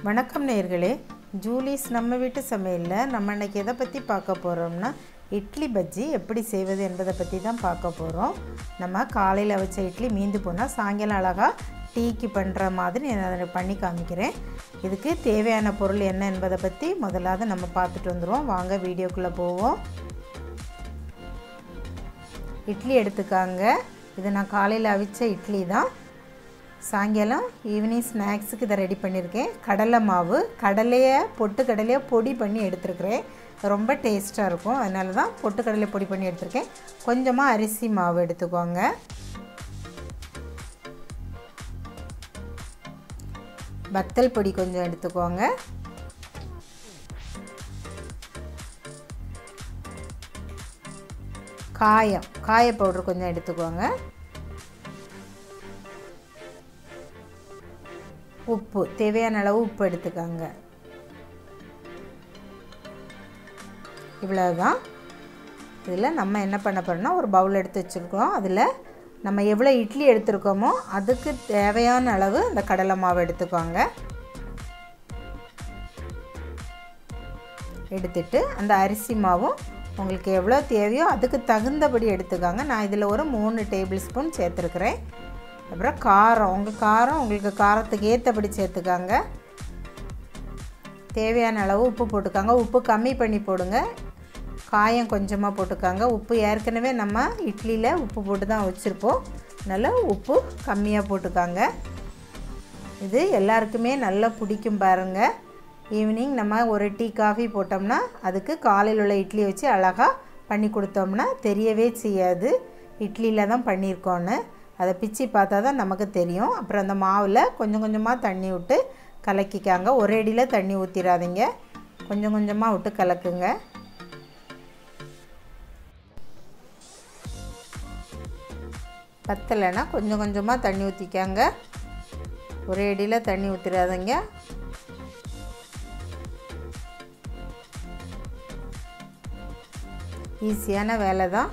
வணக்கம் நேர்களே ஜூலிஸ் நம்ம வீட்டு சமையலில் நம்ம இன்னைக்கு எதை பற்றி பார்க்க போகிறோம்னா இட்லி பஜ்ஜி எப்படி செய்வது என்பதை பற்றி தான் பார்க்க போகிறோம் நம்ம காலையில் வச்ச இட்லி மீந்து போனால் சாயங்காலம் அழகாக டீக்கு பண்ணுற மாதிரி நான் அதை பண்ணி காமிக்கிறேன் இதுக்கு தேவையான பொருள் என்ன என்பதை பற்றி முதலாவது நம்ம பார்த்துட்டு வந்துடுவோம் வாங்க வீடியோக்குள்ளே போவோம் இட்லி எடுத்துக்காங்க இது நான் காலையில் அவிச்ச இட்லி தான் சாயங்காலம் ஈவினிங் ஸ்நாக்ஸுக்கு இதை ரெடி பண்ணியிருக்கேன் கடலை மாவு கடலையை பொட்டு கடலையை பொடி பண்ணி எடுத்துருக்கிறேன் ரொம்ப டேஸ்ட்டாக இருக்கும் அதனால தான் பொட்டு கடலையை பொடி பண்ணி எடுத்திருக்கேன் கொஞ்சமாக அரிசி மாவு எடுத்துக்கோங்க வத்தல் பொடி கொஞ்சம் எடுத்துக்கோங்க காயம் காய பவுடர் கொஞ்சம் எடுத்துக்கோங்க உப்பு தேவையான அளவு உப்பு எடுத்துக்கோங்க இவ்வளோதான் இதில் நம்ம என்ன பண்ண போகிறோம்னா ஒரு பவுல் எடுத்து வச்சுருக்கோம் அதில் நம்ம எவ்வளோ இட்லி எடுத்துருக்கோமோ அதுக்கு தேவையான அளவு இந்த கடலை மாவு எடுத்துக்கோங்க எடுத்துட்டு அந்த அரிசி மாவும் உங்களுக்கு எவ்வளோ தேவையோ அதுக்கு தகுந்தபடி எடுத்துக்கோங்க நான் இதில் ஒரு மூணு டேபிள் ஸ்பூன் சேர்த்துருக்குறேன் அப்புறம் காரம் உங்கள் காரம் உங்களுக்கு காரத்துக்கு ஏற்றபடி சேர்த்துக்காங்க தேவையான அளவு உப்பு போட்டுக்காங்க உப்பு கம்மி பண்ணி போடுங்க காயம் கொஞ்சமாக போட்டுக்காங்க உப்பு ஏற்கனவே நம்ம இட்லியில் உப்பு போட்டு தான் வச்சுருப்போம் அதனால் உப்பு கம்மியாக போட்டுக்காங்க இது எல்லாருக்குமே நல்லா பிடிக்கும் பாருங்கள் ஈவினிங் நம்ம ஒரு டீ காஃபி போட்டோம்னா அதுக்கு காலையில் உள்ள இட்லி வச்சு அழகாக பண்ணி கொடுத்தோம்னா தெரியவே செய்யாது இட்லியில் தான் பண்ணியிருக்கோன்னு அதை பிச்சு பார்த்தா தான் நமக்கு தெரியும் அப்புறம் அந்த மாவில் கொஞ்சம் கொஞ்சமாக தண்ணி விட்டு கலக்கிக்காங்க ஒரே அடியில் தண்ணி ஊற்றிடாதீங்க கொஞ்சம் கொஞ்சமாக விட்டு கலக்குங்க பத்தலைன்னா கொஞ்சம் கொஞ்சமாக தண்ணி ஊற்றிக்காங்க ஒரே அடியில் தண்ணி ஊற்றிடாதீங்க ஈஸியான வேலை தான்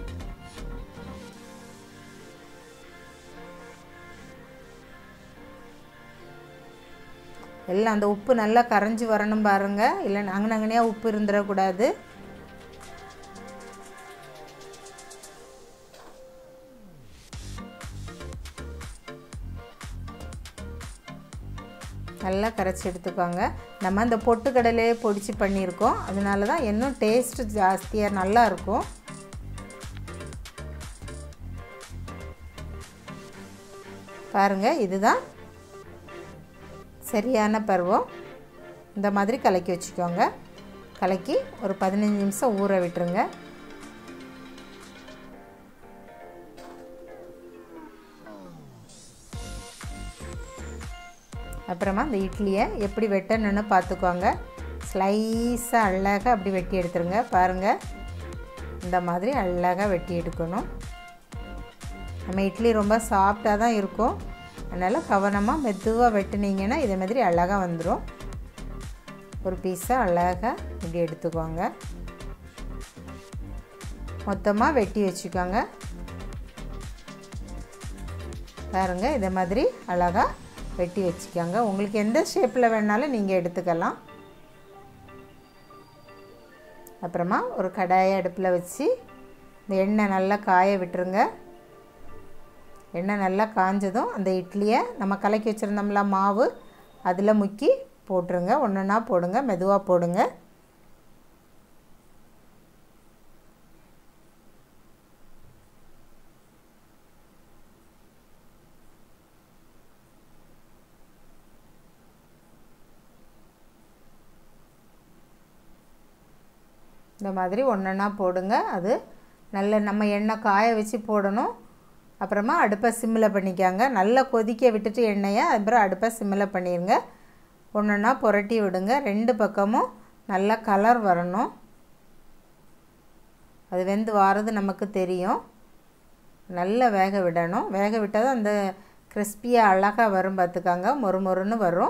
எல்லாம் அந்த உப்பு நல்லா கரைஞ்சி வரணும் பாருங்கள் இல்லை அங்கனங்கனையாக உப்பு இருந்துடக்கூடாது நல்லா கரைச்சி எடுத்துக்கோங்க நம்ம இந்த பொட்டுக்கடலையே பொடிச்சு பண்ணியிருக்கோம் அதனால தான் இன்னும் டேஸ்ட் ஜாஸ்தியாக நல்லா இருக்கும் பாருங்கள் இதுதான் சரியான பருவம் இந்த மாதிரி கலக்கி வச்சுக்கோங்க கலக்கி ஒரு பதினஞ்சு நிமிஷம் ஊற விட்டுருங்க அப்புறமா இந்த இட்லியை எப்படி வெட்டணுன்னு பார்த்துக்கோங்க ஸ்லைஸாக அழகாக அப்படி வெட்டி எடுத்துருங்க பாருங்கள் இந்த மாதிரி அழகாக வெட்டி எடுக்கணும் நம்ம இட்லி ரொம்ப சாஃப்டாக தான் இருக்கும் அதனால் கவனமாக மெதுவாக வெட்டினீங்கன்னா இதே மாதிரி அழகாக வந்துடும் ஒரு பீஸை அழகாக இப்படி எடுத்துக்கோங்க மொத்தமாக வெட்டி வச்சுக்கோங்க பாருங்கள் இதே மாதிரி அழகாக வெட்டி வச்சுக்கோங்க உங்களுக்கு எந்த ஷேப்பில் வேணாலும் நீங்கள் எடுத்துக்கலாம் அப்புறமா ஒரு கடாயை அடுப்பில் வச்சு இந்த எண்ணெய் நல்லா காய விட்டுருங்க எண்ணெய் நல்லா காஞ்சதும் அந்த இட்லியை நம்ம கலக்கி வச்சுருந்தோம்ல மாவு அதில் முக்கி போட்டுருங்க ஒன்றுன்னா போடுங்க மெதுவாக போடுங்க இந்த மாதிரி ஒன்றா போடுங்க அது நல்ல நம்ம எண்ணெய் காய வச்சு போடணும் அப்புறமா அடுப்பை சிம்மில் பண்ணிக்காங்க நல்லா கொதிக்க விட்டுட்டு எண்ணெயை அப்புறம் அடுப்பை சிம்மில் பண்ணிடுங்க ஒன்றுன்னா புரட்டி விடுங்க ரெண்டு பக்கமும் நல்லா கலர் வரணும் அது வெந்து வாரது நமக்கு தெரியும் நல்லா வேக விடணும் வேக விட்டால் தான் அந்த கிறிஸ்பியாக அழகாக வரும் பார்த்துக்காங்க மொறு மொறுன்னு வரும்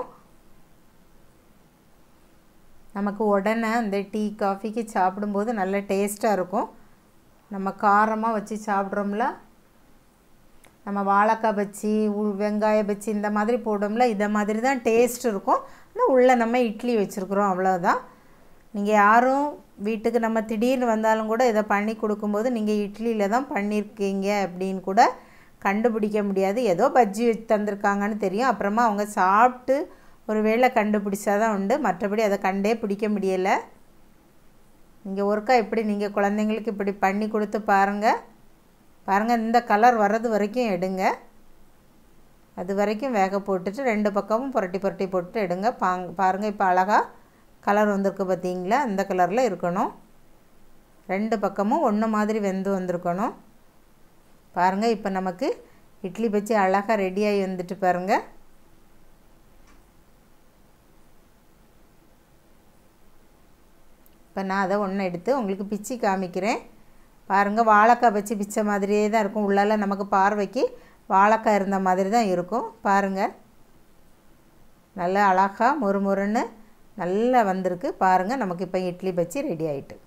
நமக்கு உடனே அந்த டீ காஃபிக்கு சாப்பிடும்போது நல்ல டேஸ்ட்டாக இருக்கும் நம்ம காரமாக வச்சு சாப்பிட்றோம்ல நம்ம வாழைக்காய் பச்சி உ- வெங்காய பச்சி இந்த மாதிரி போடும்ல இதை மாதிரி தான் டேஸ்ட் இருக்கும் ஆனால் உள்ளே நம்ம இட்லி வச்சுருக்குறோம் அவ்வளோதான் நீங்கள் யாரும் வீட்டுக்கு நம்ம திடீர்னு வந்தாலும் கூட இதை பண்ணி கொடுக்கும்போது நீங்கள் இட்லியில் தான் பண்ணியிருக்கீங்க அப்படின்னு கூட கண்டுபிடிக்க முடியாது ஏதோ பஜ்ஜி வச்சு தந்திருக்காங்கன்னு தெரியும் அப்புறமா அவங்க சாப்பிட்டு ஒரு வேளை கண்டுபிடிச்சா தான் உண்டு மற்றபடி அதை கண்டே பிடிக்க முடியலை நீங்கள் ஒருக்கா இப்படி நீங்கள் குழந்தைங்களுக்கு இப்படி பண்ணி கொடுத்து பாருங்கள் பாருங்கள் இந்த கலர் வர்றது வரைக்கும் எடுங்க அது வரைக்கும் வேக போட்டுட்டு ரெண்டு பக்கமும் புரட்டி புரட்டி போட்டு எடுங்க பாங் பாருங்கள் இப்போ அழகாக கலர் வந்திருக்கு பார்த்தீங்களா இந்த கலரில் இருக்கணும் ரெண்டு பக்கமும் ஒன்று மாதிரி வெந்து வந்திருக்கணும் பாருங்கள் இப்போ நமக்கு இட்லி பச்சி அழகாக ரெடியாகி வந்துட்டு பாருங்கள் இப்போ நான் அதை ஒன்று எடுத்து உங்களுக்கு பிச்சு காமிக்கிறேன் பாருங்கள் வாழைக்காய் பச்சி பிச்சை மாதிரியே தான் இருக்கும் உள்ளால நமக்கு பார்வைக்கு வாழைக்காய் இருந்த மாதிரி தான் இருக்கும் பாருங்கள் நல்லா அழகாக மொறுமொறுன்னு நல்லா வந்திருக்கு பாருங்கள் நமக்கு இப்போ இட்லி பச்சி ரெடி ஆயிட்டு